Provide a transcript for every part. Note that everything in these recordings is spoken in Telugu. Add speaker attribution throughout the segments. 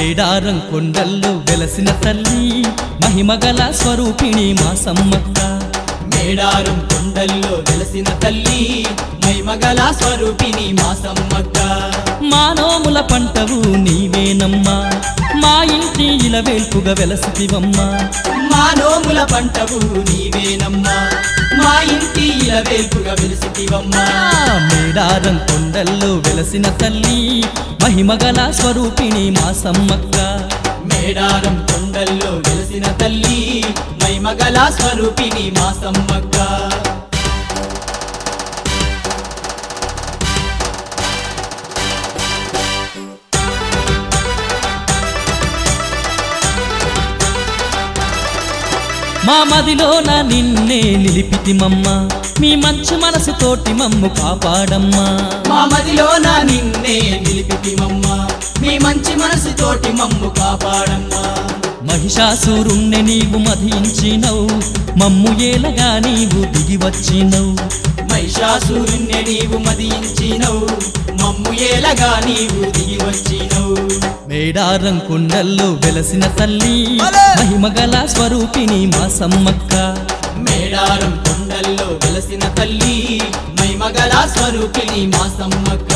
Speaker 1: మేడారం కొండల్లో వెలసిన తల్లి మహిమగల స్వరూపిణి మా సమ్మక్క
Speaker 2: మేడారం కొండల్లో వెలసిన తల్లి మైమగల స్వరూపిణి మా సమ్మక్క
Speaker 1: మానోముల పంటవు నీవేనమ్మా మా ఇంటి ఇలవేల్పుగా వెలసితివమ్మా
Speaker 2: మా నోముల పంటవు నీవేనమ్మా మా ఇంటి ఇలవేల్పుగా వెలిసితివమ్మా
Speaker 1: ఆ మేడారం కొండల్లో వెలసిన తల్లి మహిమగల స్వరూపిణి మా సమ్మక్క
Speaker 2: మేడారం కొండల్లో వెలసిన తల్లి మైమగల స్వరూపిణి మా సమ్మక్క
Speaker 1: మా మదిలోన నిన్నే నిలిపితిమమ్మ మీ మంచు మనసుతోటి మమ్ము కాపాడమ్మా
Speaker 2: మా మదిలోన నిన్నే నిలిపితిమమ్మా మీ మంచి మనసుతోటి మమ్ము కాపాడమ్మా
Speaker 1: మహిషాసురుణ్ణి నీవు మధించినవు మమ్ము ఏలగా నీవు దిగి వచ్చినవు
Speaker 2: మహిషాసురుణ్ణి నీవు మదించినవు మమ్ము ఏలగా నీవు దిగి వచ్చినవు
Speaker 1: మేడారం కొండల్లో వెలసిన తల్లి మహిమగల స్వరూపిణి మా సమ్మక్క
Speaker 2: మేడారం కొండల్లో వెలసిన తల్లి మైమగల స్వరూపిణి మా సమ్మక్క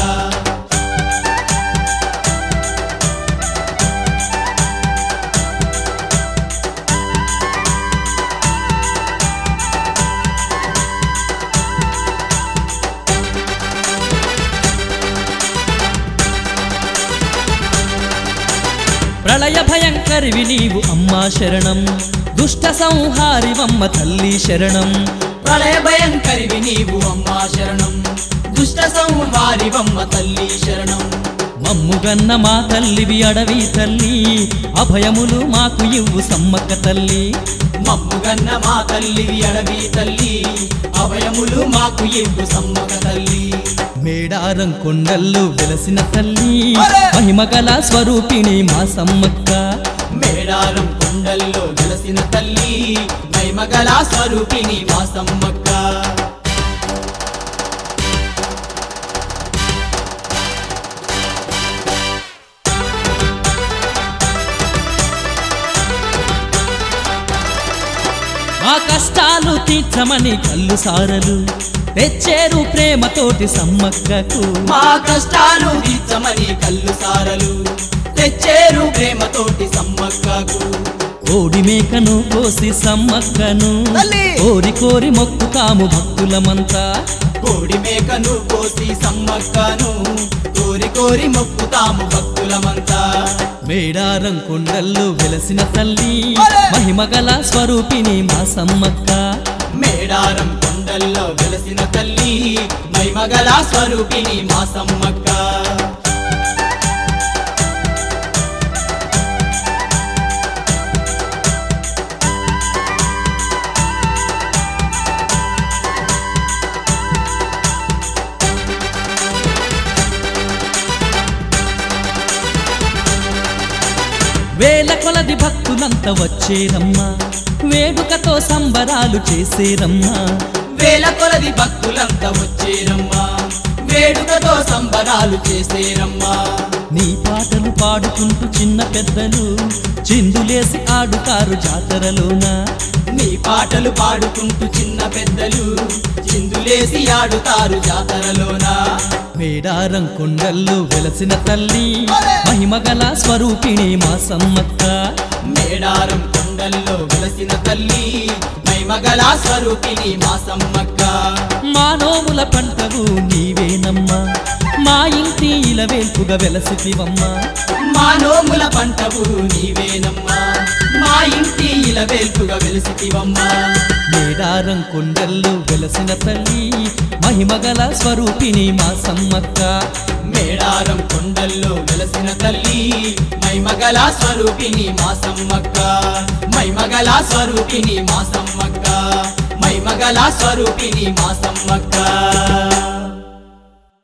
Speaker 1: ప్రళయ భయంకరివి నీవు అమ్మా శరణం దుష్ట సంహారివమ్మ తల్లి శరణం
Speaker 2: ప్రళయ భయంకరివి నీవు అమ్మా శరణం దుష్ట సంహారివమ్మ తల్లి శరణం
Speaker 1: మమ్ముగన్న మా తల్లివి అడవి తల్లి అభయములు మాకు ఇవ్వు సమ్మక్క తల్లి
Speaker 2: మమ్ముగన్న మా తల్లి అడవి తల్లి అభయములు మాకు ఇవ్వు సమ్మక తల్లి
Speaker 1: మేడారం కొండల్లో వెలసిన తల్లి మహిమగల స్వరూపిణి మా సమ్మక్క
Speaker 2: మేడారం కొండల్లో వెలసిన తల్లి మైమగల స్వరూపిణి మా సమ్మక్క
Speaker 1: మా కష్టాలు తీర్చమని కళ్ళు సారలు తెచ్చేరు ప్రేమతోటి సమ్మక్కకు
Speaker 2: మా కష్టాలు తీర్చమని కళ్ళు సారలు తెచ్చేరు ప్రేమతోటి సమ్మక్కకు
Speaker 1: కోడి మేకను కోసి సమ్మక్కను
Speaker 2: తల్లి!
Speaker 1: కోరి కోరి మొక్కుతాము భక్తులమంతా
Speaker 2: కోడి మేకను కోసి సమ్మక్కను కోరి కోరి మొక్కుతాము భక్తులమంతా
Speaker 1: మేడారం కొండల్లో వెలసిన తల్లి మహిమగల స్వరూపిణి మా సమ్మక్క
Speaker 2: మేడారం కొండల్లో వెలసిన తల్లి మైమగల స్వరూపిణి మా సమ్మక్క
Speaker 1: వేల కొలది భక్తులంతా వచ్చేరమ్మా వేడుకతో సంబరాలు చేసేరమ్మా
Speaker 2: వేల కొలది భక్తులంతా వచ్చేరమ్మా వేడుకతో సంబరాలు చేసేరమ్మా
Speaker 1: నీ పాటలు పాడుకుంటూ చిన్న పెద్దలు చిందులేసి ఆడుతారు జాతరలోన
Speaker 2: నీ పాటలు పాడుకుంటూ చిన్న పెద్దలు చిందులేసి ఆడుతారు జాతరలోన
Speaker 1: మేడారం కొండల్లో వెలసిన తల్లి మహిమగల స్వరూపిణి మా సమ్మక్క
Speaker 2: మేడారం కొండల్లో వెలసిన తల్లి మైమగల స్వరూపిణి మా సమ్మక్క
Speaker 1: మా నోముల పంటవు నీవేనమ్మా మా ఇంటి ఇలవేల్పుగా వెలసితివమ్మా
Speaker 2: మా నోముల పంటవు నీవేనమ్మా మా ఇంటి ఇలవేల్పుగా వెలిసితివమ్మా
Speaker 1: మేడారం కొండల్లో వెలసిన తల్లి మహిమగల స్వరూపిణి మా సమ్మక్క
Speaker 2: మేడారం కొండల్లో వెలసిన తల్లి మైమగల స్వరూపిణి మా సమ్మక్క మైమగల స్వరూపిణి మా సమ్మక్క మైమగల స్వరూపిణి మా సమ్మక్క